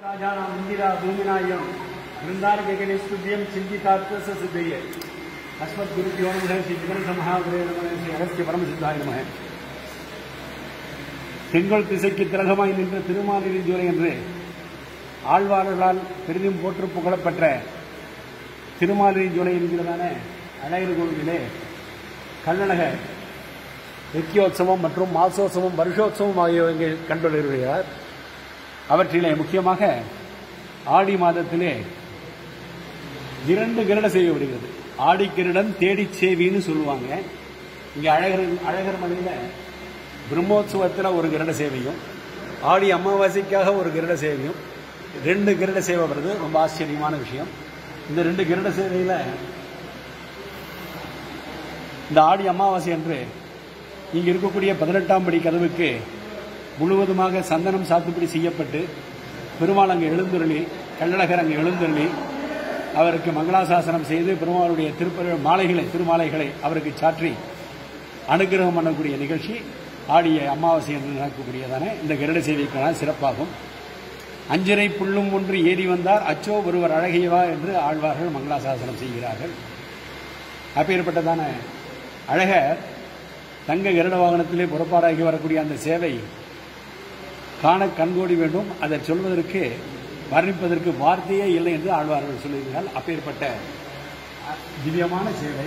राजानां इन्दिरा भूमिनायं वृन्दारकेकनिस्तुभ्यं चिन्तितात्मस सिद्धये अस्मद्गुरुभ्यो नमः श्री ஜிகனசமஹாகுரே நமः ஸ்ரீ அகஸ்திய பரமசித்தாய நமः செங்கோல் திசைக்கு திலகமாய் நின்ற திருமாலிருஞ்சோலை என்று ஆழ்வார்களால் பெரிதும் போற்று புகழப்பெற்ற திருமாலிருஞ்சோலை என்கிறதான அழகர் கோவிலே கள்ளழக நித்தியோத்சவம் மற்றும் மாசோத்சவம் வருஷோத்சவம் ஆகியவை கண்டுள்ளார் அவற்றிலே முக்கியமாக ஆடி மாதத்திலே இரண்டு கிரட செய்ய வருகிறது ஆடி கிரடன் தேடி சேவின்னு சொல்லுவாங்க இங்க அழகர் அழகர் மலையில பிரம்மோத்சவத்தில் ஒரு கிரட சேவையும் ஆடி அமாவாசைக்காக ஒரு கிரட சேவையும் ரெண்டு கிரட சேவை வருது ரொம்ப ஆச்சரியமான விஷயம் இந்த ரெண்டு கிரட சேவையில் இந்த ஆடி அமாவாசை அன்று இங்க இருக்கக்கூடிய பதினெட்டாம் படி கதவுக்கு முழுவதுமாக சந்தனம் சாத்துப்படி செய்யப்பட்டு பெருமாள் அங்கு எழுந்தருளி கள்ளழகர் அங்கு எழுந்தருளி அவருக்கு மங்களாசாசனம் செய்து பெருமாளுடைய திருப்பர மாலைகளை திருமாலைகளை அவருக்கு சாற்றி அனுகிரகம் பண்ணக்கூடிய நிகழ்ச்சி ஆடிய அமாவாசை என்று நடக்கக்கூடியதான இந்த கருட சேவைக்கான சிறப்பாகும் அஞ்சரை புல்லும் ஒன்று ஏறி வந்தார் அச்சோ ஒருவர் அழகியவா என்று ஆழ்வார்கள் மங்களாசாசனம் செய்கிறார்கள் அப்பேற்பட்டதான அழகர் தங்க கருட வாகனத்திலே புறப்பாடாகி வரக்கூடிய அந்த சேவை காண கண்கோடி வேண்டும் அதை சொல்வதற்கு வர்ணிப்பதற்கு வார்த்தையே இல்லை என்று ஆழ்வார்கள் சொல்லுகிறார்கள் அப்பேற்பட்ட திவ்யமான சேவை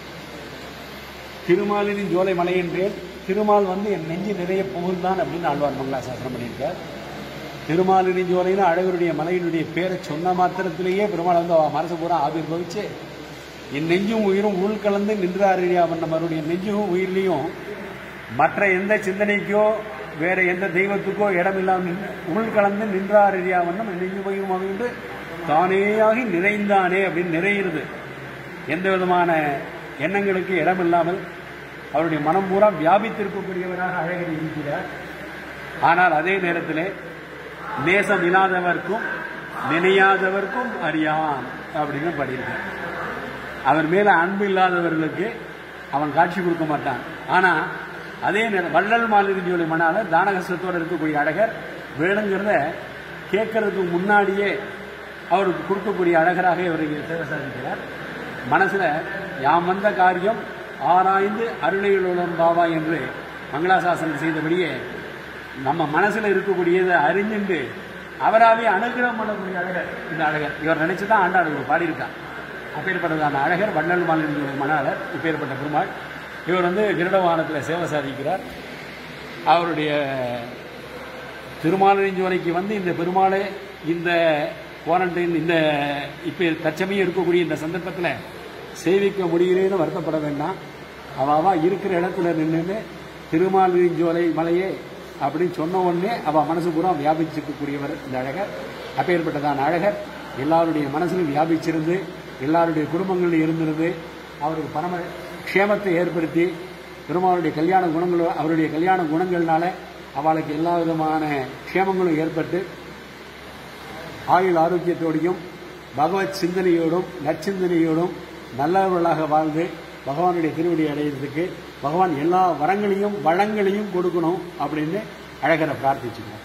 திருமாலின் ஜோலை மலை என்றேன் திருமால் வந்து என் நெஞ்சு நிறைய புகழ்ந்தான் அப்படின்னு ஆழ்வார் மங்களா சாசனம் பண்ணியிருக்கார் திருமாலின் ஜோலைன்னு அழகருடைய மலையினுடைய பேரை சொன்ன மாத்திரத்திலேயே பெருமாள் வந்து அவ மனசு பூரா ஆவிர்வவிச்சு என் நெஞ்சும் உயிரும் உள் கலந்து நின்றாரியா நம்மளுடைய நெஞ்சும் உயிர்லையும் மற்ற எந்த சிந்தனைக்கோ வேற எந்த தெய்வத்துக்கோ இடம் இல்லாமல் உள் கலந்து நின்றாரியா வண்ணம் நெஞ்சு உயிரும் அமைந்து தானேயாகி நிறைந்தானே அப்படின்னு நிறையிறது எந்த விதமான எண்ணங்களுக்கு இடம் இல்லாமல் அவருடைய மனம் பூரா வியாபித்திருக்கக்கூடியவராக அழகர் இருக்கிறார் ஆனால் அதே நேரத்தில் நேசம் இல்லாதவர்க்கும் நினையாதவர்க்கும் அறியான் அப்படின்னு படியிருக்கார் அவர் மேல அன்பு இல்லாதவர்களுக்கு அவன் காட்சி கொடுக்க மாட்டான் ஆனா அதே நேரம் வள்ளல் மாலிருஞ்சோலை மனால தானகசத்தோடு இருக்கக்கூடிய அழகர் வேணுங்கிறத கேட்கறதுக்கு முன்னாடியே அவருக்கு கொடுக்கக்கூடிய அழகராக இவர் இங்கே சேவை சாதிக்கிறார் மனசுல யாம் வந்த காரியம் ஆராய்ந்து அருளையுடன் பாவா என்று மங்களாசாசனம் செய்தபடியே நம்ம மனசுல இருக்கக்கூடியதை அறிஞ்சுண்டு அவராவே அனுகிரகம் பண்ணக்கூடிய அழகர் இந்த அழகர் இவர் நினைச்சுதான் ஆண்டாள் பாடியிருக்கான் அப்பேற்பட்டதான அழகர் வண்ணல் மாலின் மணாளர் இப்பேற்பட்ட பெருமாள் இவர் வந்து கிருடவானத்தில் சேவை சாதிக்கிறார் அவருடைய திருமாலிஞ்சோலைக்கு வந்து இந்த பெருமாளை இந்த குவாரண்டைன் இந்த இப்போ தற்சமயம் இருக்கக்கூடிய இந்த சந்தர்ப்பத்தில் சேவிக்க முடியலேன்னு வருத்தப்பட வேண்டாம் அவா இருக்கிற இடத்துல நின்று திருமாலிஞ்சோலை மலையே அப்படின்னு சொன்ன உடனே அவள் மனசு பூரா வியாபிச்சிருக்கக்கூடியவர் இந்த அழகர் அப்பேற்பட்டதான அழகர் எல்லாருடைய மனசிலும் வியாபிச்சிருந்து எல்லாருடைய குடும்பங்களில் இருந்திருந்து அவருக்கு பரம க்ஷேமத்தை ஏற்படுத்தி பெருமாளுடைய கல்யாண குணங்கள் அவருடைய கல்யாண குணங்கள்னால அவளுக்கு எல்லா விதமான க்ஷேமங்களும் ஏற்பட்டு ஆயுள் ஆரோக்கியத்தோடையும் பகவத் சிந்தனையோடும் நற்சிந்தனையோடும் நல்லவர்களாக வாழ்ந்து பகவானுடைய திருவடி அடையிறதுக்கு பகவான் எல்லா வரங்களையும் வளங்களையும் கொடுக்கணும் அப்படின்னு அழகரை பிரார்த்திச்சுக்கோம்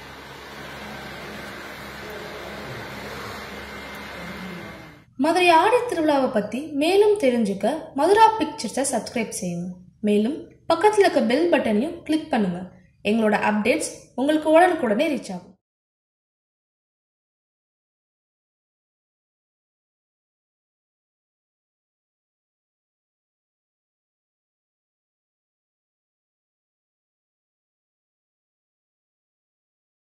மதுரை ஆடி திருவிழாவை பற்றி மேலும் தெரிஞ்சுக்க மதுரா பிக்சர்ஸை சப்ஸ்கிரைப் செய்யுங்க மேலும் பக்கத்தில் இருக்க பெல் பட்டனையும் கிளிக் பண்ணுங்கள் எங்களோட அப்டேட்ஸ் உங்களுக்கு உடனுக்குடனே ரீச் ஆகும்